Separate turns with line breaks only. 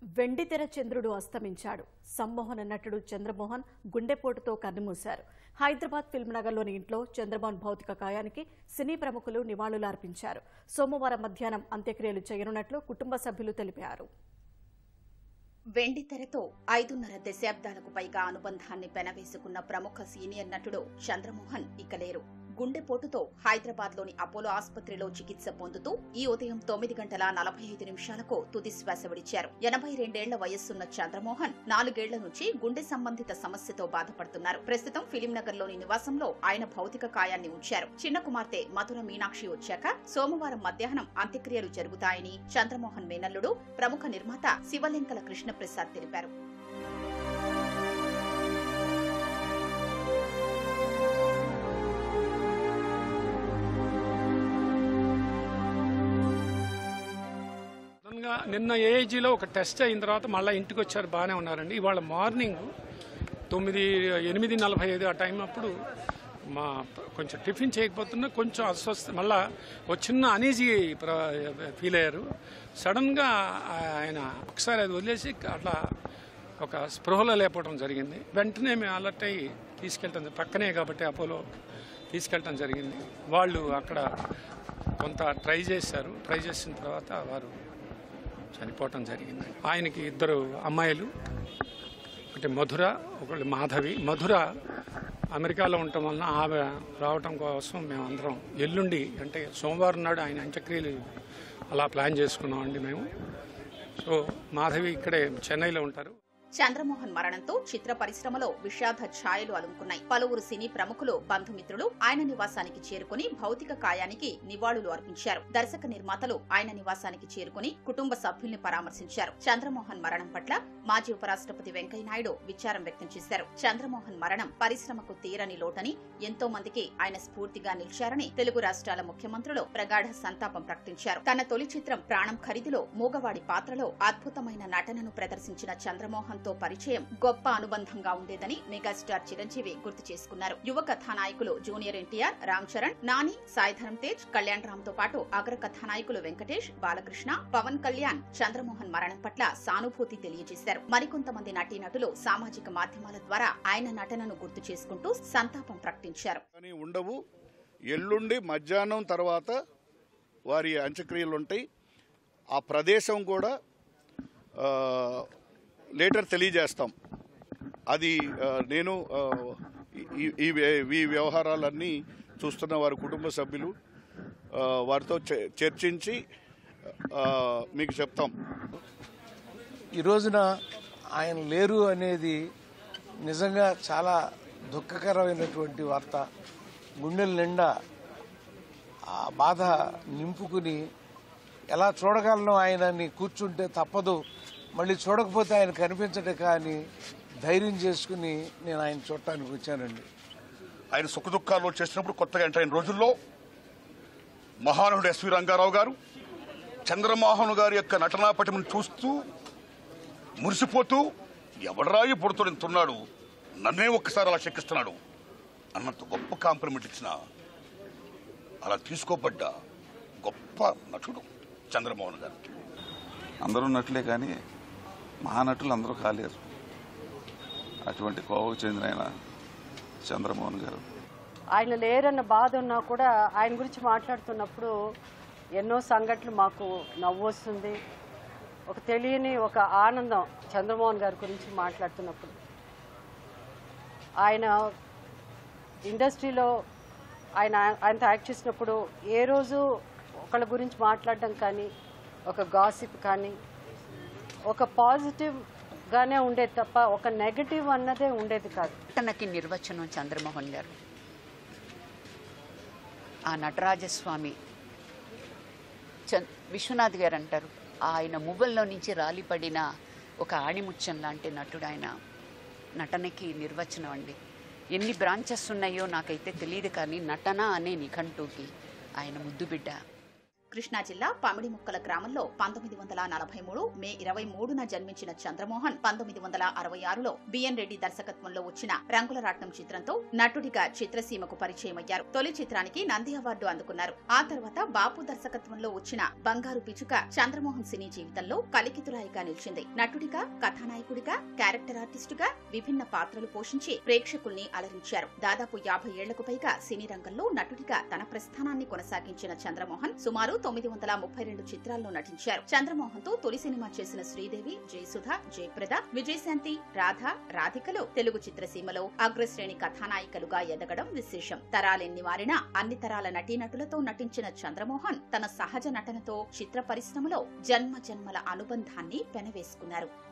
వెండితెర చంద్రుడు అస్తమించాడు సమ్మోహన నటుడు చంద్రమోహన్ గుండెపోటుతో కన్నుమూశారు హైదరాబాద్ ఫిల్మ్ నగర్లోని ఇంట్లో చంద్రమోహన్ భౌతిక కాయానికి సినీ ప్రముఖులు నివాళులర్పించారు సోమవారం మధ్యాహ్నం అంత్యక్రియలు చేయనున్నట్లు కుటుంబ సభ్యులు తెలిపారు
వెండి తెరతో ఐదున్నర దశాబ్దాలకు పైగా అనుబంధాన్ని పెనవేసుకున్న ప్రముఖ సీనియర్ నటుడు చంద్రమోహన్ ఇక లేరు గుండెపోటుతో హైదరాబాద్ లోని అపోలో ఆసుపత్రిలో చికిత్స పొందుతూ ఈ ఉదయం తొమ్మిది గంటల నలభై ఐదు నిమిషాలకు తుది శ్వాస విడిచారు ఎనభై రెండేళ్ల వయస్సున్న చంద్రమోహన్ నాలుగేళ్ల నుంచి గుండె సంబంధిత సమస్యతో బాధపడుతున్నారు ప్రస్తుతం ఫిలిం నగర్ లోని నివాసంలో ఆయన భౌతిక కాయాన్ని ఉంచారు చిన్న కుమార్తె మధుర మీనాక్షి వచ్చాక సోమవారం మధ్యాహ్నం అంత్యక్రియలు జరుగుతాయని చంద్రమోహన్ మేనల్లుడు ప్రముఖ నిర్మాత శివలింకల కృష్ణప్రసాద్ తెలిపారు
సడన్గా నిన్న ఏఐజీలో ఒక టెస్ట్ అయిన తర్వాత మళ్ళీ ఇంటికి వచ్చారు బాగానే ఉన్నారండి ఇవాళ మార్నింగ్ తొమ్మిది ఎనిమిది నలభై ఐదు ఆ టైం అప్పుడు మా కొంచెం టిఫిన్ చేయకపోతున్నా కొంచెం అస్వస్థ మళ్ళా ఒక చిన్న అనీజీ ఫీల్ అయ్యారు సడన్గా ఆయన ఒకసారి అది వదిలేసి అట్లా ఒక స్పృహలో లేపడం జరిగింది వెంటనే మేము అలర్ట్ అయ్యి తీసుకెళ్ళటం పక్కనే కాబట్టి అపోలో తీసుకెళ్ళటం జరిగింది వాళ్ళు అక్కడ కొంత ట్రై చేశారు ట్రై చేసిన తర్వాత వారు చనిపోవటం జరిగింది ఆయనకి ఇద్దరు అమ్మాయిలు ఒకటి మధుర ఒకటి మాధవి మధుర అమెరికాలో ఉండటం వలన ఆమె రావటం కోసం మేమందరం ఎల్లుండి అంటే సోమవారం నాడు ఆయన అంత్యక్రియలు అలా ప్లాన్ చేసుకున్నామండి మేము సో మాధవి ఇక్కడే చెన్నైలో ఉంటారు
చంద్రమోహన్ మరణంతో చిత్ర పరిశ్రమలో విషాద ఛాయలు అలుముకున్నాయి పలువురు సినీ ప్రముఖులు బంధుమిత్రులు ఆయన నివాసానికి చేరుకుని భౌతిక కాయానికి నివాళులు అర్పించారు దర్శక నిర్మాతలు ఆయన నివాసానికి చేరుకుని కుటుంబ సభ్యుల్ని పరామర్శించారు చంద్రమోహన్ మరణం పట్ల మాజీ ఉపరాష్ట్రపతి వెంకయ్యనాయుడు విచారం వ్యక్తం చేశారు చంద్రమోహన్ మరణం పరిశ్రమకు తీరని లోటని ఎంతో మందికి ఆయన స్ఫూర్తిగా నిలిచారని తెలుగు రాష్ట్రాల ముఖ్యమంత్రులు ప్రగాఢ సంతాపం ప్రకటించారు తన తొలి చిత్రం ప్రాణం ఖరీదులో మూగవాడి పాత్రలో అద్భుతమైన నటనను ప్రదర్శించిన చంద్రమోహన్ తో పరిచయం గొప్ప అనుబంధంగా ఉండేదని మెగాస్టార్ చిరంజీవి గుర్తు చేసుకున్నారు యువ కథానాయకులు జూనియర్ ఎన్టీఆర్ రామ్ చరణ్ నాని సాయిధరం తేజ్ కళ్యాణ్ రామ్ తో పాటు అగ్ర కథానాయకులు వెంకటేష్ బాలకృష్ణ పవన్ కళ్యాణ్ చంద్రమోహన్ మరణం పట్ల సానుభూతి తెలియజేశారు మరికొంతమంది నటీనటులు సామాజిక మాధ్యమాల ద్వారా ఆయన నటనను గుర్తు చేసుకుంటూ సంతాపం ప్రకటించారు
కానీ ఉండవు ఎల్లుండి మధ్యాహ్నం తర్వాత వారి అంత్యక్రియలు ఉంటాయి ఆ ప్రదేశం కూడా ఆ, లేటర్ తెలియజేస్తాం అది ఆ, నేను ఆ, ఈ- ఈ ఈ వ్యవహారాలన్నీ చూస్తున్న వారి కుటుంబ సభ్యులు ఆ, వారితో చ- చర్చించి ఆ, మీకు చెప్తాం
ఈ రోజున ఆయన లేరు అనేది నిజంగా చాలా దుఃఖకరమైనటువంటి వార్త గుండెల నిండా ఆ బాధ నింపుకుని ఎలా చూడగలను ఆయనని కూర్చుంటే తప్పదు మళ్ళీ చూడకపోతే ఆయన కనిపించడే కానీ ధైర్యం చేసుకుని నేను ఆయన చూడటానికి వచ్చానండి
ఆయన సుఖదుఖాల్లో చేసినప్పుడు కొత్తగా ఎంటర్ అయిన రోజుల్లో మహానుడు ఎస్వి రంగారావు గారు చంద్రమోహన్ గారి యొక్క నటనా పటిమను చూస్తూ మురిసిపోతూ ఎవడరాయి పుడుతూ ఇంతున్నాడు నన్నే ఒక్కసారి అలా చెక్కిస్తున్నాడు అన్నంత గొప్ప కాంప్లిమెంట్ ఇచ్చిన అలా తీసుకోబడ్డ గొప్ప నటుడు చంద్రమోహన్ గారు
అందరూ నటులే కానీ మహానటులు అందరూ కాలేరు అటువంటి కోవకు చెందిన ఆయన చంద్రమోహన్ గారు
ఆయన లేరన్న బాధ ఉన్నా కూడా ఆయన గురించి మాట్లాడుతున్నప్పుడు ఎన్నో సంఘటనలు మాకు నవ్వు వస్తుంది ఒక తెలియని ఒక ఆనందం చంద్రమోహన్ గారి గురించి మాట్లాడుతున్నప్పుడు ఆయన ఇండస్ట్రీలో ఆయన ఆయనతో యాక్ట్ చేసినప్పుడు ఏ రోజు ఒకళ్ళ గురించి మాట్లాడడం కానీ ఒక గాసిప్ కానీ ఒక పాజిటివ్గానే ఉండేది తప్ప ఒక నెగటివ్ అన్నదే ఉండేది కాదు
నటనకి నిర్వచనం చంద్రమోహన్ గారు ఆ నటరాజస్వామి చం విశ్వనాథ్ గారు అంటారు ఆయన మువ్వల్లో నుంచి రాలిపడిన ఒక ఆణిముత్యం లాంటి నటుడు ఆయన నటనకి నిర్వచనం అండి ఎన్ని బ్రాంచెస్ ఉన్నాయో నాకైతే తెలియదు కానీ నటన అనే నిఘంటుకి ఆయన ముద్దు బిడ్డ
కృష్ణా జిల్లా పమిడిముక్కల గ్రామంలో పంతొమ్మిది వందల నలభై మూడు మే ఇరవై మూడున జన్మించిన చంద్రమోహన్ పంతొమ్మిది వందల అరవై ఆరులో బిఎన్ రెడ్డి దర్శకత్వంలో వచ్చిన రంగుల రాట్నం చిత్రంతో నటుడిగా చిత్రసీమకు పరిచయమయ్యారు తొలి చిత్రానికి నంది అవార్డు అందుకున్నారు ఆ తర్వాత బాపు దర్శకత్వంలో వచ్చిన బంగారు పిచుక చంద్రమోహన్ సినీ జీవితంలో కలికితురాయిగా నిలిచింది నటుడిగా కథానాయకుడిగా క్యారెక్టర్ ఆర్టిస్టుగా విభిన్న పాత్రలు పోషించి ప్రేక్షకుల్ని అలరించారు దాదాపు యాభై ఏళ్లకు పైగా సినీ రంగంలో నటుడిగా తన ప్రస్థానాన్ని కొనసాగించిన చంద్రమోహన్ సుమారు తొమ్మిది వందల ముప్పై రెండు చిత్రాల్లో నటించారు చంద్రమోహన్ తో తొలి సినిమా చేసిన శ్రీదేవి జయసుధ జయప్రద విజయశాంతి రాధ రాధికలు తెలుగు చిత్రసీమలో అగ్రశ్రేణి కథానాయికలుగా ఎదగడం విశేషం తరాలెన్ని మారినా అన్ని తరాల నటీనటులతో నటించిన చంద్రమోహన్ తన సహజ నటనతో చిత్ర పరిశ్రమలో జన్మ జన్మల అనుబంధాన్ని పెనవేసుకున్నారు